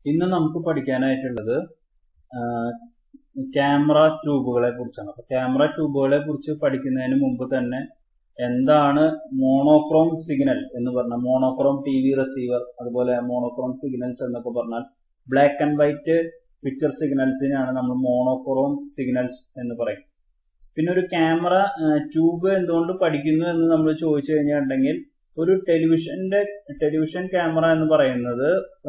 ഇന്ന് നമുക്ക് പഠിക്കാനായിട്ടുള്ളത് ക്യാമറ ട്യൂബുകളെ കുറിച്ചാണ് അപ്പൊ ക്യാമറ ട്യൂബുകളെ കുറിച്ച് പഠിക്കുന്നതിന് മുമ്പ് തന്നെ എന്താണ് മോണോക്രോം സിഗ്നൽ എന്ന് പറഞ്ഞ മോണോക്രോം ടി വി റിസീവർ അതുപോലെ മോണോക്രോം സിഗ്നൽസ് എന്നൊക്കെ പറഞ്ഞാൽ ബ്ലാക്ക് ആൻഡ് വൈറ്റ് പിക്ചർ സിഗ്നൽസിനാണ് നമ്മൾ മോണോക്രോം സിഗ്നൽസ് എന്ന് പറയും പിന്നെ ഒരു ക്യാമറ ട്യൂബ് എന്തുകൊണ്ട് പഠിക്കുന്നു എന്ന് നമ്മൾ ചോദിച്ചു കഴിഞ്ഞിട്ടുണ്ടെങ്കിൽ ഒരു ടെലിവിഷന്റെ ടെലിവിഷൻ ക്യാമറ എന്ന് പറയുന്നത്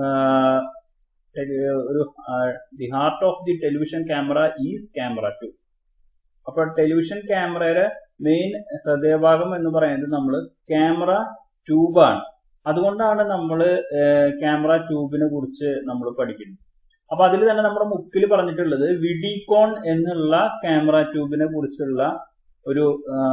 ഒരു the heart of the television camera is camera tube അപ്പൊ ടെലിവിഷൻ ക്യാമറയുടെ മെയിൻ ഹൃദയഭാഗം എന്ന് പറയുന്നത് നമ്മൾ ക്യാമറ ട്യൂബാണ് അതുകൊണ്ടാണ് നമ്മൾ ക്യാമറ ട്യൂബിനെ കുറിച്ച് നമ്മൾ പഠിക്കുന്നത് അപ്പൊ അതിൽ തന്നെ നമ്മുടെ മുക്കിൽ പറഞ്ഞിട്ടുള്ളത് വിഡികോൺ എന്നുള്ള ക്യാമറ ട്യൂബിനെ കുറിച്ചുള്ള ഒരു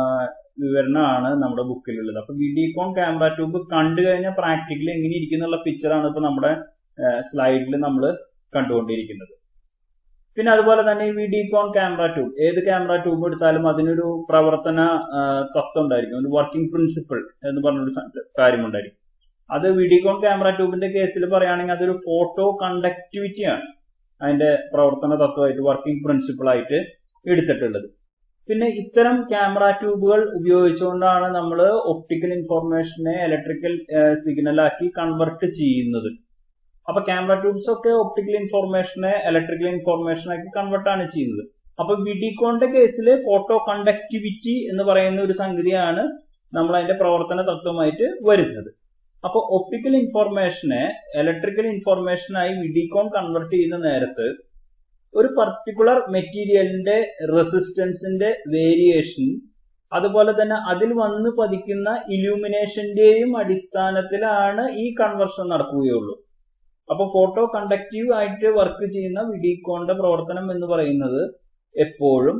വിവരണമാണ് നമ്മുടെ ബുക്കിലുള്ളത് അപ്പൊ വിഡികോൺ ക്യാമറ ട്യൂബ് കണ്ടു കഴിഞ്ഞാൽ പ്രാക്ടിക്കലി എങ്ങനെ ഇരിക്കുന്നുള്ള പിക്ചറാണ് ഇപ്പൊ നമ്മുടെ സ്ലൈഡിൽ നമ്മൾ കണ്ടുകൊണ്ടിരിക്കുന്നത് പിന്നെ അതുപോലെ തന്നെ ഈ വിഡികോൺ ക്യാമറ ട്യൂബ് ഏത് ക്യാമറ ട്യൂബ് എടുത്താലും അതിനൊരു പ്രവർത്തന തത്വം ഉണ്ടായിരിക്കും ഒരു വർക്കിംഗ് പ്രിൻസിപ്പിൾ എന്ന് പറഞ്ഞൊരു കാര്യമുണ്ടായിരിക്കും അത് വിഡികോൺ ക്യാമറ ട്യൂബിന്റെ കേസിൽ പറയുകയാണെങ്കിൽ അതൊരു ഫോട്ടോ കണ്ടക്ടിവിറ്റി ആണ് അതിന്റെ പ്രവർത്തന തത്വമായിട്ട് വർക്കിംഗ് പ്രിൻസിപ്പിൾ ആയിട്ട് എടുത്തിട്ടുള്ളത് പിന്നെ ഇത്തരം ക്യാമറ ട്യൂബുകൾ ഉപയോഗിച്ചുകൊണ്ടാണ് നമ്മൾ ഒപ്റ്റിക്കൽ ഇൻഫോർമേഷനെ ഇലക്ട്രിക്കൽ സിഗ്നലാക്കി കൺവെർട്ട് ചെയ്യുന്നത് അപ്പൊ ക്യാമറ ട്യൂബ്സ് ഒക്കെ ഒപ്റ്റിക്കൽ ഇൻഫോർമേഷനെ ഇലക്ട്രിക്കൽ ഇൻഫോർമേഷനാക്കി കൺവെർട്ട് ആണ് ചെയ്യുന്നത് അപ്പൊ വിഡിക്കോണിന്റെ കേസിൽ ഫോട്ടോ കണ്ടക്ടിവിറ്റി എന്ന് പറയുന്ന ഒരു സംഗതിയാണ് നമ്മൾ അതിന്റെ പ്രവർത്തന തത്വമായിട്ട് വരുന്നത് അപ്പൊ ഒപ്റ്റിക്കൽ ഇൻഫോർമേഷനെ ഇലക്ട്രിക്കൽ ഇൻഫോർമേഷനായി വിഡിക്കോൺ കൺവെർട്ട് ചെയ്യുന്ന നേരത്ത് ഒരു പർട്ടിക്കുലർ മെറ്റീരിയലിന്റെ റെസിസ്റ്റൻസിന്റെ വേരിയേഷൻ അതുപോലെ തന്നെ അതിൽ വന്ന് പതിക്കുന്ന ഇലൂമിനേഷന്റെയും അടിസ്ഥാനത്തിലാണ് ഈ കൺവെർഷൻ നടക്കുകയുള്ളൂ അപ്പൊ ഫോട്ടോ കണ്ടക്റ്റീവ് ആയിട്ട് വർക്ക് ചെയ്യുന്ന വിഡിക്കോണിന്റെ പ്രവർത്തനം എന്ന് പറയുന്നത് എപ്പോഴും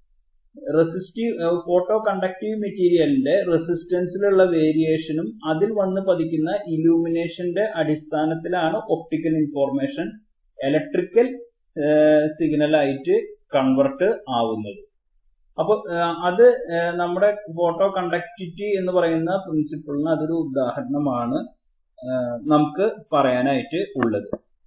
റെസിസ്റ്റീവ് ഫോട്ടോ കണ്ടക്റ്റീവ് മെറ്റീരിയലിന്റെ റെസിസ്റ്റൻസിലുള്ള വേരിയേഷനും അതിൽ വന്ന് പതിക്കുന്ന ഇലൂമിനേഷന്റെ അടിസ്ഥാനത്തിലാണ് ഒപ്റ്റിക്കൽ ഇൻഫോർമേഷൻ ഇലക്ട്രിക്കൽ സിഗ്നലായിട്ട് കൺവെർട്ട് ആവുന്നത് അപ്പൊ അത് നമ്മുടെ ഫോട്ടോ കണ്ടക്ടിവിറ്റി എന്ന് പറയുന്ന പ്രിൻസിപ്പിളിന് അതൊരു ഉദാഹരണമാണ് നമുക്ക് പറയാനായിട്ട് ഉള്ളത്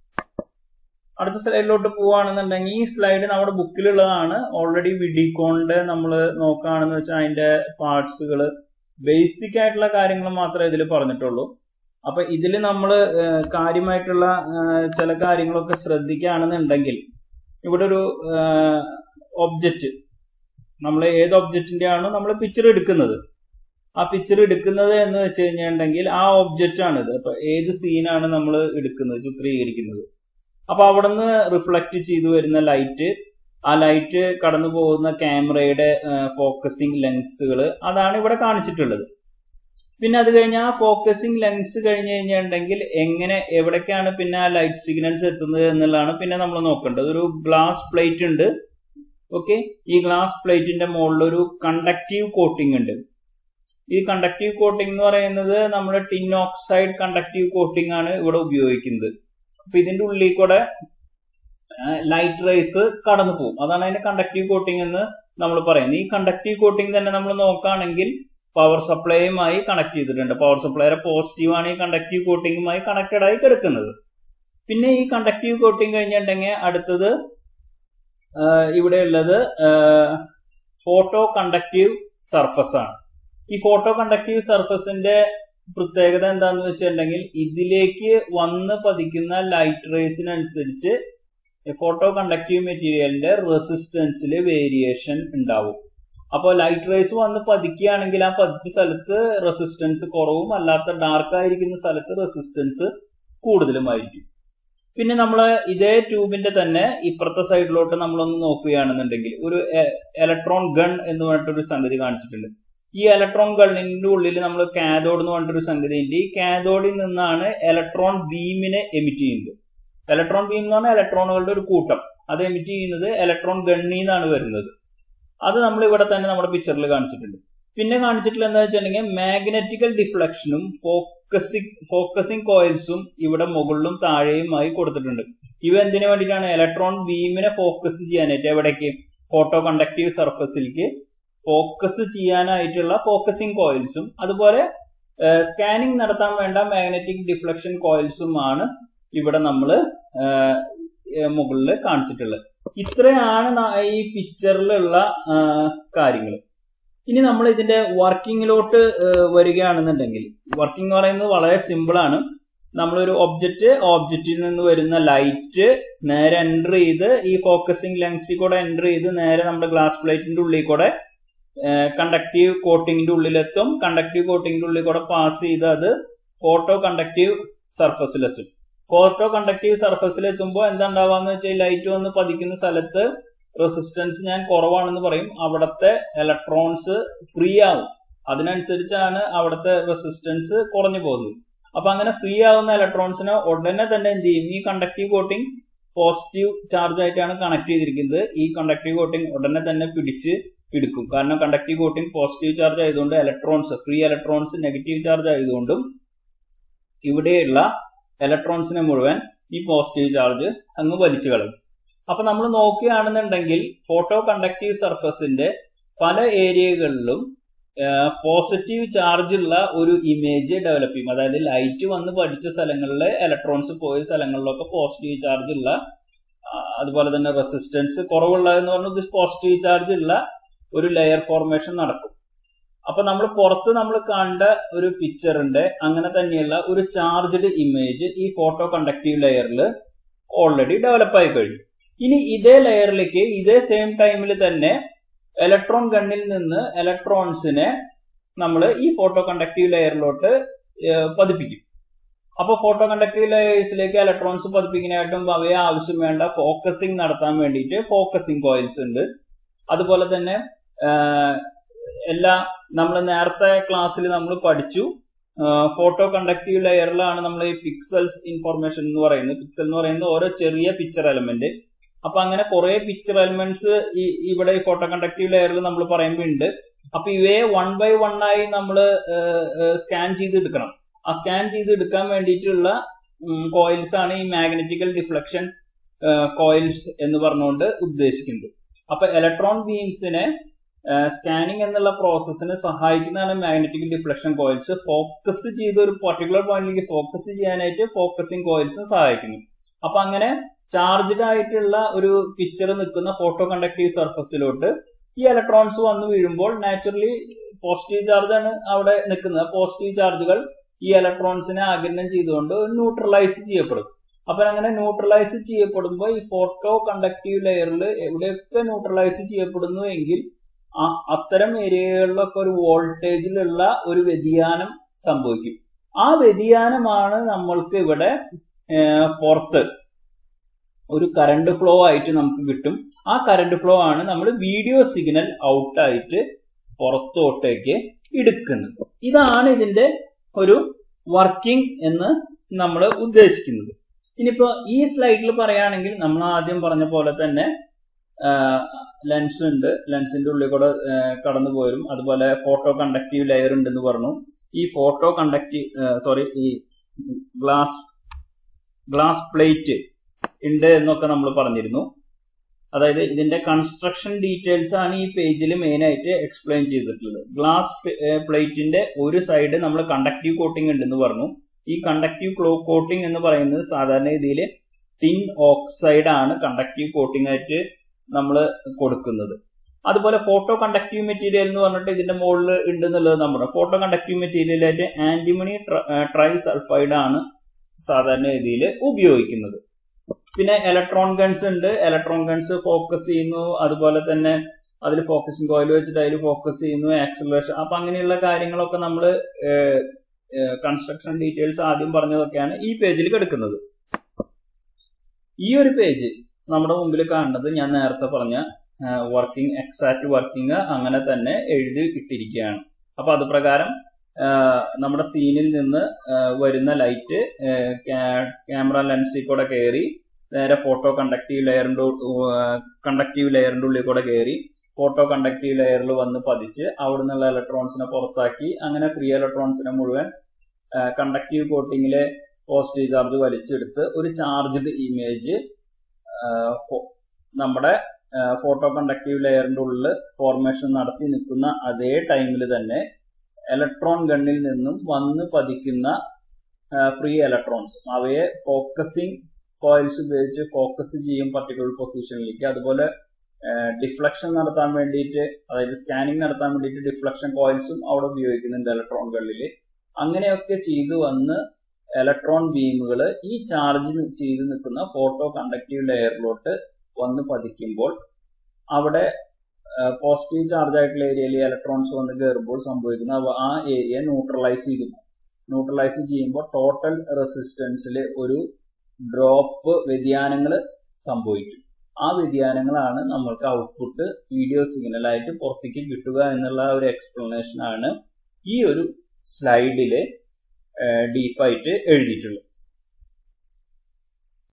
അടുത്ത സ്ലൈഡിലോട്ട് പോവുകയാണെന്നുണ്ടെങ്കിൽ ഈ സ്ലൈഡ് നമ്മുടെ ബുക്കിലുള്ളതാണ് ഓൾറെഡി വിഡിക്കോണിന്റെ നമ്മൾ നോക്കുകയാണെന്ന് വെച്ചാൽ അതിന്റെ പാർട്സുകൾ ബേസിക് ആയിട്ടുള്ള കാര്യങ്ങൾ മാത്രമേ ഇതിൽ പറഞ്ഞിട്ടുള്ളൂ അപ്പൊ ഇതിൽ നമ്മൾ കാര്യമായിട്ടുള്ള ചില കാര്യങ്ങളൊക്കെ ശ്രദ്ധിക്കുകയാണെന്നുണ്ടെങ്കിൽ ഇവിടെ ഒരു ഒബ്ജക്റ്റ് നമ്മൾ ഏത് ഒബ്ജക്റ്റിന്റെ ആണോ നമ്മൾ പിക്ചർ എടുക്കുന്നത് ആ പിക്ചർ എടുക്കുന്നത് എന്ന് വെച്ച് കഴിഞ്ഞിട്ടുണ്ടെങ്കിൽ ആ ഒബ്ജക്റ്റ് ആണ് ഇത് അപ്പൊ ഏത് സീനാണ് നമ്മൾ എടുക്കുന്നത് ചിത്രീകരിക്കുന്നത് അപ്പൊ അവിടെ നിന്ന് റിഫ്ലക്ട് ചെയ്തു വരുന്ന ലൈറ്റ് ആ ലൈറ്റ് കടന്നു പോകുന്ന ക്യാമറയുടെ ഫോക്കസിങ് ലെൻസുകൾ അതാണ് ഇവിടെ കാണിച്ചിട്ടുള്ളത് പിന്നെ അത് കഴിഞ്ഞ് ആ ഫോക്കസിങ് ലെൻസ് കഴിഞ്ഞ് കഴിഞ്ഞിട്ടുണ്ടെങ്കിൽ എങ്ങനെ എവിടേക്കാണ് പിന്നെ ആ ലൈറ്റ് സിഗ്നൽസ് എത്തുന്നത് എന്നുള്ളതാണ് പിന്നെ നമ്മൾ നോക്കേണ്ടത് ഒരു ഗ്ലാസ് പ്ലേറ്റ് ഉണ്ട് ഓക്കെ ഈ ഗ്ലാസ് പ്ലേറ്റിന്റെ മുകളിൽ ഒരു കണ്ടക്റ്റീവ് കോട്ടിംഗ് ഉണ്ട് ഈ കണ്ടക്റ്റീവ് കോട്ടിംഗ് എന്ന് പറയുന്നത് നമ്മുടെ ടിൻ ഓക്സൈഡ് കണ്ടക്റ്റീവ് കോട്ടിംഗ് ആണ് ഇവിടെ ഉപയോഗിക്കുന്നത് അപ്പൊ ഇതിന്റെ ഉള്ളിൽ കൂടെ ലൈറ്റ് റേസ് കടന്നു പോകും അതാണ് അതിന്റെ കണ്ടക്റ്റീവ് കോട്ടിംഗ് എന്ന് നമ്മൾ പറയുന്നത് ഈ കണ്ടക്റ്റീവ് കോട്ടിംഗ് തന്നെ നമ്മൾ നോക്കുകയാണെങ്കിൽ പവർ സപ്ലൈയുമായി കണക്ട് ചെയ്തിട്ടുണ്ട് പവർ സപ്ലൈയുടെ പോസിറ്റീവ് ആണ് ഈ കണ്ടക്റ്റീവ് കോട്ടിങ്ങുമായി കണക്റ്റഡ് ആയി കിടക്കുന്നത് പിന്നെ ഈ കണ്ടക്റ്റീവ് കോട്ടിംഗ് കഴിഞ്ഞിട്ടുണ്ടെങ്കിൽ അടുത്തത് ഇവിടെ ഉള്ളത് ഫോട്ടോ കണ്ടക്റ്റീവ് സർഫസ് ആണ് ഈ ഫോട്ടോ കണ്ടക്റ്റീവ് സർഫസിന്റെ പ്രത്യേകത എന്താന്ന് വെച്ചിട്ടുണ്ടെങ്കിൽ ഇതിലേക്ക് വന്ന് പതിക്കുന്ന ലൈറ്റ് റേസിനനുസരിച്ച് ഫോട്ടോ കണ്ടക്റ്റീവ് മെറ്റീരിയലിന്റെ റെസിസ്റ്റൻസിൽ വേരിയേഷൻ ഉണ്ടാവും അപ്പോൾ ലൈറ്റ് റേസ് വന്ന് പതിക്കുകയാണെങ്കിൽ ആ പതിച്ച സ്ഥലത്ത് റെസിസ്റ്റൻസ് കുറവും അല്ലാത്ത ഡാർക്ക് ആയിരിക്കുന്ന സ്ഥലത്ത് റെസിസ്റ്റൻസ് കൂടുതലുമായിരിക്കും പിന്നെ നമ്മൾ ഇതേ ട്യൂബിന്റെ തന്നെ ഇപ്പുറത്തെ സൈഡിലോട്ട് നമ്മളൊന്ന് നോക്കുകയാണെന്നുണ്ടെങ്കിൽ ഒരു ഇലക്ട്രോൺ ഗൺ എന്ന് പറഞ്ഞിട്ടൊരു സംഗതി കാണിച്ചിട്ടുണ്ട് ഈ ഇലക്ട്രോൺ ഗണ്ണിന്റെ ഉള്ളിൽ നമ്മൾ കാഥോഡ് എന്ന് പറഞ്ഞിട്ടൊരു സംഗതി ഉണ്ട് ഈ കാഥോഡിൽ നിന്നാണ് ഇലക്ട്രോൺ ബീമിനെ എമിറ്റ് ചെയ്യുന്നത് ഇലക്ട്രോൺ ബീം എന്ന് പറഞ്ഞാൽ ഇലക്ട്രോണുകളുടെ ഒരു കൂട്ടം അത് എമിറ്റ് ചെയ്യുന്നത് ഇലക്ട്രോൺ ഗണ്ണിൽ നിന്നാണ് വരുന്നത് അത് നമ്മൾ ഇവിടെ തന്നെ നമ്മുടെ പിക്ചറിൽ കാണിച്ചിട്ടുണ്ട് പിന്നെ കാണിച്ചിട്ടുള്ള എന്താ വെച്ചിട്ടുണ്ടെങ്കിൽ മാഗ്നറ്റിക്കൽ ഡിഫ്ലക്ഷനും ഫോക്കസിങ് ഫോക്കസിങ് കോയിൽസും ഇവിടെ മുകളിലും താഴെയുമായി കൊടുത്തിട്ടുണ്ട് ഇവ എന്തിനു വേണ്ടിയിട്ടാണ് ഇലക്ട്രോൺ ബീമിനെ ഫോക്കസ് ചെയ്യാനായിട്ട് എവിടേക്ക് ഫോട്ടോ കണ്ടക്റ്റീവ് സർഫസിലേക്ക് ഫോക്കസ് ചെയ്യാനായിട്ടുള്ള ഫോക്കസിങ് കോയിൽസും അതുപോലെ സ്കാനിങ് നടത്താൻ വേണ്ട മാഗ്നറ്റിക് ഡിഫ്ലക്ഷൻ കോയിൽസും ആണ് ഇവിടെ നമ്മൾ മുകളിൽ കാണിച്ചിട്ടുള്ളത് ഇത്രയാണ് ന- ഈ പിക്ചറിലുള്ള കാര്യങ്ങൾ ഇനി നമ്മൾ ഇതിന്റെ വർക്കിങ്ങിലോട്ട് വരികയാണെന്നുണ്ടെങ്കിൽ വർക്കിംഗ് എന്ന് പറയുന്നത് വളരെ സിമ്പിൾ ആണ് നമ്മളൊരു ഒബ്ജക്റ്റ് ഓബ്ജക്റ്റിൽ നിന്ന് വരുന്ന ലൈറ്റ് നേരെ എൻ്റർ ചെയ്ത് ഈ ഫോക്കസിങ് ലെൻസിൽ കൂടെ എൻ്റർ ചെയ്ത് നേരെ നമ്മുടെ ഗ്ലാസ് പ്ലേറ്റിന്റെ ഉള്ളിൽ കൂടെ കണ്ടക്റ്റീവ് കോട്ടിങ്ങിന്റെ ഉള്ളിലെത്തും കണ്ടക്റ്റീവ് കോട്ടിങ്ങിന്റെ ഉള്ളിൽ കൂടെ പാസ് ചെയ്ത് അത് ഫോട്ടോ കണ്ടക്റ്റീവ് സർഫസിലെത്തും ഫോട്ടോ കണ്ടക്റ്റീവ് സർഫസിൽ എത്തുമ്പോൾ എന്താ ഉണ്ടാവാന്ന് വെച്ചാൽ ലൈറ്റ് വന്ന് പതിക്കുന്ന സ്ഥലത്ത് റെസിസ്റ്റൻസ് ഞാൻ കുറവാണെന്ന് പറയും അവിടുത്തെ ഇലക്ട്രോൺസ് ഫ്രീ ആവും അതിനനുസരിച്ചാണ് അവിടുത്തെ റെസിസ്റ്റൻസ് കുറഞ്ഞു പോകുന്നത് അപ്പൊ അങ്ങനെ ഫ്രീ ആവുന്ന ഇലക്ട്രോൺസിനെ ഉടനെ തന്നെ എന്ത് ചെയ്യും ഈ കണ്ടക്റ്റീവ് കോട്ടിംഗ് പോസിറ്റീവ് ചാർജ് ആയിട്ടാണ് കണക്ട് ചെയ്തിരിക്കുന്നത് ഈ കണ്ടക്റ്റീവ് കോട്ടിംഗ് ഉടനെ തന്നെ പിടിച്ച് എടുക്കും കാരണം കണ്ടക്റ്റീവ് കോട്ടിംഗ് പോസിറ്റീവ് ചാർജ് ആയതുകൊണ്ട് electrons free electrons negative charge ആയതുകൊണ്ടും ഇവിടെയുള്ള ഇലക്ട്രോൺസിനെ മുഴുവൻ ഈ പോസിറ്റീവ് ചാർജ് അങ്ങ് വലിച്ചു കളയും അപ്പൊ നമ്മൾ നോക്കുകയാണെന്നുണ്ടെങ്കിൽ ഫോട്ടോ കണ്ടക്റ്റീവ് സർഫസിന്റെ പല ഏരിയകളിലും പോസിറ്റീവ് ചാർജ് ഉള്ള ഒരു ഇമേജ് ഡെവലപ്പ് ചെയ്യും അതായത് ലൈറ്റ് വന്ന് പഠിച്ച സ്ഥലങ്ങളിൽ ഇലക്ട്രോൺസ് പോയ സ്ഥലങ്ങളിലൊക്കെ പോസിറ്റീവ് ചാർജ് ഉള്ള ആ, അതുപോലെ തന്നെ റെസിസ്റ്റൻസ് കുറവുള്ളതെന്ന് പറഞ്ഞത് പോസിറ്റീവ് ചാർജ് ഉള്ള ഒരു ലെയർ ഫോർമേഷൻ നടക്കും അപ്പൊ നമ്മൾ പുറത്ത് നമ്മൾ കണ്ട ഒരു പിക്ചറിന്റെ അങ്ങനെ തന്നെയുള്ള ഒരു ചാർജ്ഡ് ഇമേജ് ഈ ഫോട്ടോ കണ്ടക്റ്റീവ് ലെയറിൽ ഓൾറെഡി ഡെവലപ്പ് ആയി കഴിഞ്ഞു ഇനി ഇതേ ലെയറിലേക്ക് ഇതേ സെയിം ടൈമിൽ തന്നെ ഇലക്ട്രോൺ ഗണ്ണിൽ നിന്ന് ഇലക്ട്രോൺസിനെ നമ്മൾ ഈ ഫോട്ടോ കണ്ടക്റ്റീവ് ലെയറിലോട്ട് പതിപ്പിക്കും അപ്പൊ ഫോട്ടോ കണ്ടക്റ്റീവ് ലെയേഴ്സിലേക്ക് ഇലക്ട്രോൺസ് പതിപ്പിക്കാനായിട്ടും അവയെ ആവശ്യം വേണ്ട ഫോക്കസിങ് നടത്താൻ വേണ്ടിയിട്ട് ഫോക്കസിങ് കോയിൽസ് ഉണ്ട് അതുപോലെ തന്നെ ആഹ്, എല്ലാ നമ്മൾ നേരത്തെ ക്ലാസ്സിൽ നമ്മൾ പഠിച്ചു ഫോട്ടോ കണ്ടക്റ്റീവ് ലെയറിലാണ് നമ്മൾ ഈ പിക്സൽസ് ഇൻഫർമേഷൻ എന്ന് പറയുന്നത് പിക്സൽ എന്ന് പറയുന്നത് ഓരോ ചെറിയ പിക്ചർ എലമെന്റ് അപ്പൊ അങ്ങനെ കുറെ പിക്ചർ എലമെന്റ്സ് ഈ ഇവിടെ ഈ ഫോട്ടോ കണ്ടക്റ്റീവ് ലെയറിൽ നമ്മൾ പറയുമ്പോൾ ഉണ്ട് അപ്പൊ ഇവയെ വൺ ബൈ വൺ ആയി നമ്മൾ സ്കാൻ ചെയ്ത് എടുക്കണം ആ സ്കാൻ ചെയ്ത് എടുക്കാൻ വേണ്ടിയിട്ടുള്ള കോയിൽസ് ആണ് ഈ മാഗ്നറ്റിക്കൽ ഡിഫ്ലക്ഷൻ കോയിൽസ് എന്ന് പറഞ്ഞുകൊണ്ട് ഉദ്ദേശിക്കുന്നത് അപ്പൊ ഇലക്ട്രോൺ ബീംസിനെ സ്കാനിങ് എന്നുള്ള പ്രോസസ്സിനെ സഹായിക്കുന്നതാണ് മാഗ്നറ്റിക് ഡിഫ്ലക്ഷൻ കോയിൽസ് ഫോക്കസ് ചെയ്ത് ഒരു പർട്ടിക്കുലർ പോയിന്റിലേക്ക് ഫോക്കസ് ചെയ്യാനായിട്ട് ഫോക്കസിങ് കോയിൽസും സഹായിക്കുന്നു അപ്പൊ അങ്ങനെ ചാർജ്ഡ് ആയിട്ടുള്ള ഒരു പിക്ചർ നിൽക്കുന്ന ഫോട്ടോ കണ്ടക്റ്റീവ് സർഫസിലോട്ട് ഈ ഇലക്ട്രോൺസ് വന്നു വീഴുമ്പോൾ നാച്ചുറലി പോസിറ്റീവ് ചാർജ് ആണ് അവിടെ നിൽക്കുന്നത് പോസിറ്റീവ് ചാർജുകൾ ഈ ഇലക്ട്രോൺസിനെ ആഗിരണം ചെയ്തുകൊണ്ട് ന്യൂട്രലൈസ് ചെയ്യപ്പെടും അപ്പൊ അങ്ങനെ ന്യൂട്രലൈസ് ചെയ്യപ്പെടുമ്പോൾ ഈ ഫോട്ടോ കണ്ടക്റ്റീവ് ലെയറിൽ എവിടെയൊക്കെ ന്യൂട്രലൈസ് ചെയ്യപ്പെടുന്നു എങ്കിൽ ആ- അത്തരം ഏരിയകളിലൊക്കെ ഒരു വോൾട്ടേജിലുള്ള ഒരു വ്യതിയാനം സംഭവിക്കും ആ വ്യതിയാനമാണ് നമ്മൾക്ക് ഇവിടെ ഏഹ്, പുറത്ത് ഒരു കറണ്ട് ഫ്ലോ ആയിട്ട് നമുക്ക് കിട്ടും ആ കറണ്ട് ഫ്ലോ ആണ് നമ്മൾ വീഡിയോ സിഗ്നൽ ഔട്ടായിട്ട് പുറത്തോട്ടേക്ക് എടുക്കുന്നത് ഇതാണ് ഇതിന്റെ ഒരു വർക്കിംഗ് എന്ന് നമ്മൾ ഉദ്ദേശിക്കുന്നത് ഇനിയിപ്പോ ഈ സ്ലൈഡിൽ പറയുകയാണെങ്കിൽ നമ്മൾ ആദ്യം പറഞ്ഞ പോലെ തന്നെ ലെൻസ് ഉണ്ട് ലെൻസിന്റെ ഉള്ളിൽ കൂടെ കടന്നു പോരും അതുപോലെ ഫോട്ടോ കണ്ടക്റ്റീവ് ലെയർ ഉണ്ടെന്ന് പറഞ്ഞു ഈ ഫോട്ടോ കണ്ടക്റ്റീവ് സോറി ഈ ഗ്ലാസ് ഗ്ലാസ് പ്ലേറ്റ് ഉണ്ട് എന്നൊക്കെ നമ്മൾ പറഞ്ഞിരുന്നു അതായത് ഇതിന്റെ കൺസ്ട്രക്ഷൻ ഡീറ്റെയിൽസ് ആണ് ഈ പേജിൽ മെയിൻ ആയിട്ട് എക്സ്പ്ലെയിൻ ചെയ്തിട്ടുള്ളത് ഗ്ലാസ് പ്ലേറ്റിന്റെ ഒരു സൈഡ് നമ്മൾ കണ്ടക്റ്റീവ് കോട്ടിംഗ് ഉണ്ടെന്ന് പറഞ്ഞു ഈ കണ്ടക്റ്റീവ് കോട്ടിംഗ് എന്ന് പറയുന്നത് സാധാരണ രീതിയിൽ തിൻ ഓക്സൈഡ് ആണ് കണ്ടക്റ്റീവ് കോട്ടിംഗ് ആയിട്ട് നമ്മൾ കൊടുക്കുന്നത് അതുപോലെ ഫോട്ടോ കണ്ടക്റ്റീവ് മെറ്റീരിയൽ എന്ന് പറഞ്ഞിട്ട് ഇതിന്റെ മുകളിൽ ഉണ്ടെന്നുള്ളത് നമ്മുടെ ഫോട്ടോ കണ്ടക്റ്റീവ് മെറ്റീരിയൽ ആയിട്ട് ആന്റിമണി ട്രൈ സൾഫൈഡ് ആണ് സാധാരണ രീതിയിൽ ഉപയോഗിക്കുന്നത് പിന്നെ ഇലക്ട്രോൺ ഗൺസ് ഉണ്ട് ഇലക്ട്രോൺ ഗൺസ് ഫോക്കസ് ചെയ്യുന്നു അതുപോലെ തന്നെ അതിൽ ഫോക്കസിങ് കോയിൽ വെച്ചിട്ട് അതിൽ ഫോക്കസ് ചെയ്യുന്നു ആക്സലറേഷൻ അപ്പൊ അങ്ങനെയുള്ള കാര്യങ്ങളൊക്കെ നമ്മൾ കൺസ്ട്രക്ഷൻ ഡീറ്റെയിൽസ് ആദ്യം പറഞ്ഞതൊക്കെയാണ് ഈ പേജിൽ കിടക്കുന്നത് ഈ ഒരു പേജ് നമ്മുടെ മുമ്പിൽ കാണുന്നത് ഞാൻ നേരത്തെ പറഞ്ഞ വർക്കിംഗ് എക്സാക്ട് വർക്കിംഗ് അങ്ങനെ തന്നെ എഴുതി ഇട്ടിരിക്കുകയാണ് അപ്പൊ അത് പ്രകാരം നമ്മുടെ സീനിൽ നിന്ന് വരുന്ന ലൈറ്റ് ക്യാമറ ലെൻസിൽ കൂടെ കയറി നേരെ ഫോട്ടോ കണ്ടക്റ്റീവ് ലെയറിന്റെ കണ്ടക്റ്റീവ് ലെയറിന്റെ ഉള്ളിൽ കൂടെ കയറി ഫോട്ടോ കണ്ടക്റ്റീവ് ലെയറിൽ വന്ന് പതിച്ച് അവിടെ നിന്നുള്ള ഇലക്ട്രോൺസിനെ പുറത്താക്കി അങ്ങനെ ഫ്രീ ഇലക്ട്രോൺസിനെ മുഴുവൻ കണ്ടക്റ്റീവ് കോട്ടിങ്ങിലെ പോസിറ്റീവ് ചാർജ് വലിച്ചെടുത്ത് ഒരു ചാർജ്ഡ് ഇമേജ് നമ്മുടെ ഫോട്ടോ കണ്ടക്റ്റീവ് ലെയറിന്റെ ഉള്ളിൽ ഫോർമേഷൻ നടത്തി നിൽക്കുന്ന അതേ ടൈമിൽ തന്നെ ഇലക്ട്രോൺ ഗണ്ണിൽ നിന്നും വന്ന് പതിക്കുന്ന ഫ്രീ ഇലക്ട്രോൺസ് അവയെ ഫോക്കസിങ് കോയിൽസ് ഉപയോഗിച്ച് ഫോക്കസ് ചെയ്യും പർട്ടിക്കുലർ പൊസിഷനിലേക്ക് അതുപോലെ ഡിഫ്ലക്ഷൻ നടത്താൻ വേണ്ടിയിട്ട് അതായത് സ്കാനിങ് നടത്താൻ വേണ്ടിയിട്ട് ഡിഫ്ലക്ഷൻ കോയിൽസും അവിടെ ഉപയോഗിക്കുന്നുണ്ട് ഇലക്ട്രോണുകളിൽ അങ്ങനെയൊക്കെ ചെയ്തു വന്ന് ഇലക്ട്രോൺ ബീമുകൾ ഈ ചാർജ് ചെയ്ത് നിൽക്കുന്ന ഫോട്ടോ കണ്ടക്റ്റീവ് ലെയറിലോട്ട് വന്ന് പതിക്കുമ്പോൾ അവിടെ പോസിറ്റീവ് ചാർജ് ആയിട്ടുള്ള ഏരിയയിൽ ഇലക്ട്രോൺസ് വന്ന് കയറുമ്പോൾ സംഭവിക്കുന്ന അവ ആ ഏരിയ ന്യൂട്രലൈസ് ചെയ്തു ന്യൂട്രലൈസ് ചെയ്യുമ്പോൾ ടോട്ടൽ റെസിസ്റ്റൻസിൽ ഒരു ഡ്രോപ്പ് വ്യതിയാനങ്ങൾ സംഭവിക്കും ആ വ്യതിയാനങ്ങളാണ് നമ്മൾക്ക് ഔട്ട്പുട്ട് വീഡിയോ സിഗ്നലായിട്ട് പുറത്തേക്ക് കിട്ടുക എന്നുള്ള ഒരു എക്സ്പ്ലനേഷൻ ആണ് ഈ ഒരു സ്ലൈഡിൽ ഡീപ്പായിട്ട് എഴുതിയിട്ടുള്ളത്